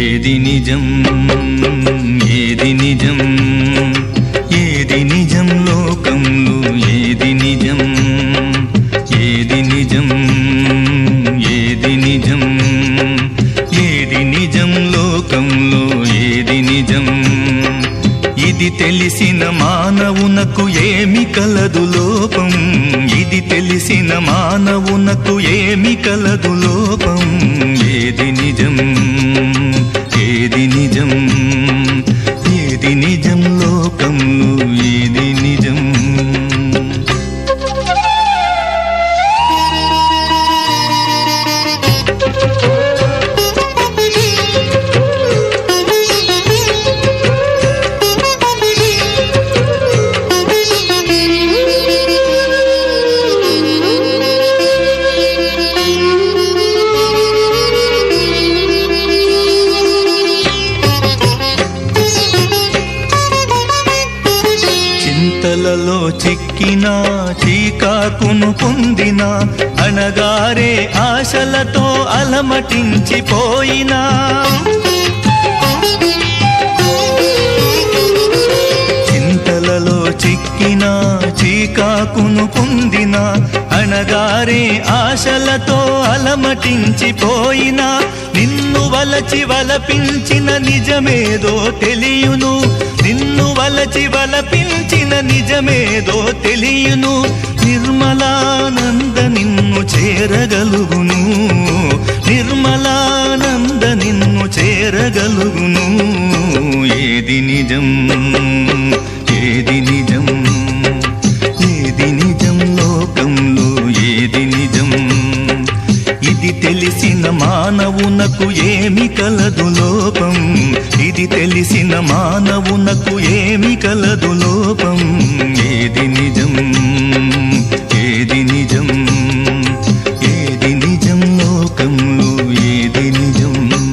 ఏది నిజం ఏది నిజం ఏది నిజం లోకంలో ఏది నిజం ఏది నిజం ఏది నిజం ఏది నిజం లోకంలో ఏది నిజం ఇది తెలిసిన మానవునకు ఏమి కలదు లోపం ఇది తెలిసిన మానవునకు ఏమి కలదు లోపం ఏది నిజం ఏది నిజం ఏది నిజం లోకంలో ఏది నిజం చింతలలో చిక్కిన చీకాకును పొందిన అణగారే ఆశలతో అలమటించిపోయినా చింతలలో చిక్కిన చీకాకును పొందిన అణగారే ఆశలతో అలమటించిపోయినా నిన్ను వలచి వలపించిన నిజమేదో తెలియును నిన్ను వలచి వలపించిన నిజమేదో తెలియును నిర్మలానంద నిన్ను చేరగలుగును నిర్మలానంద నిన్ను చేరగలుగును ఏది నిజం ఏది నిజం ఏది నిజం లోకంలో ఏది నిజం ఇది తెలిసిన మానవునకు ఏమి కలదు లోపం ఇది తెలిసిన మానవునకు ఏమి కలదు లోపం ఏది నిజం ఏది నిజం ఏది నిజం లోకంలో ఏది నిజం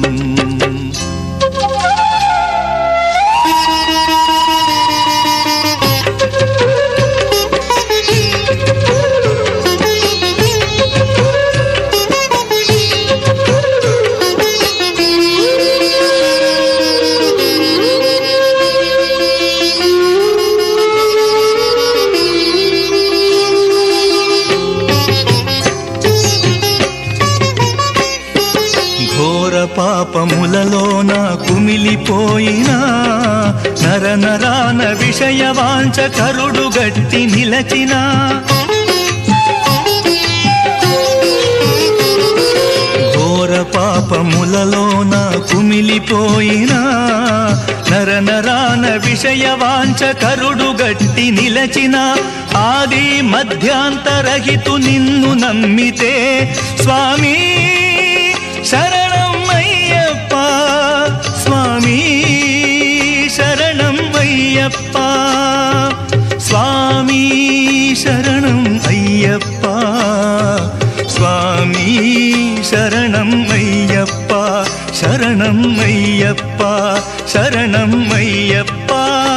ఘోర పాపములలోన కుమిలిపోయినా నర నరాన విషయవాంచ కరుడు గట్టి నిలచినా ఘోర పాపములలోన కుమిలిపోయినా నర నరాన విషయవాంచ కరుడు గట్టి నిలచిన ఆది మధ్యాంతరహితు నిన్ను నమ్మితే స్వామి శరణం అయ్యప్ప స్వామి శరణం అయ్యప్ప స్వామి శరణం అయ్యప్ప స్వామి శరణం అయ్యప్ప శరణం అయ్యప్ప శరణం అయ్యప్ప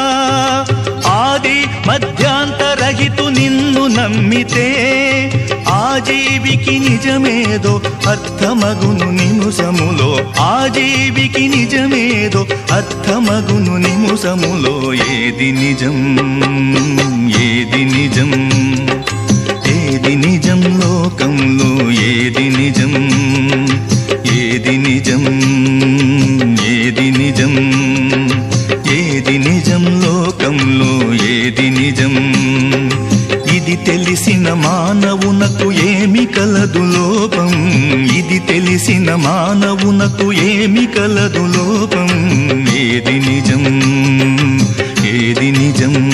ఆది మధ్యాంతరహితు నిన్ను నమ్మితే ఆజీవికి నిజమేదో అర్థమగును నిముసములో ఆజీవికి నిజమేదో అర్థమగును నిముసములో ఏది నిజం ఏది నిజం ఏది నిజం లోకంలో ఏది నిజం ఏది నిజం ఏది నిజం ఏది నిజం లోకంలో ఏది నిజం ఇది తెలిసిన మానవునకు ఏమి కలదు లోపం ఇది తెలిసిన మానవునకు ఏమి కలదు లోపం ఏది నిజం ఏది నిజం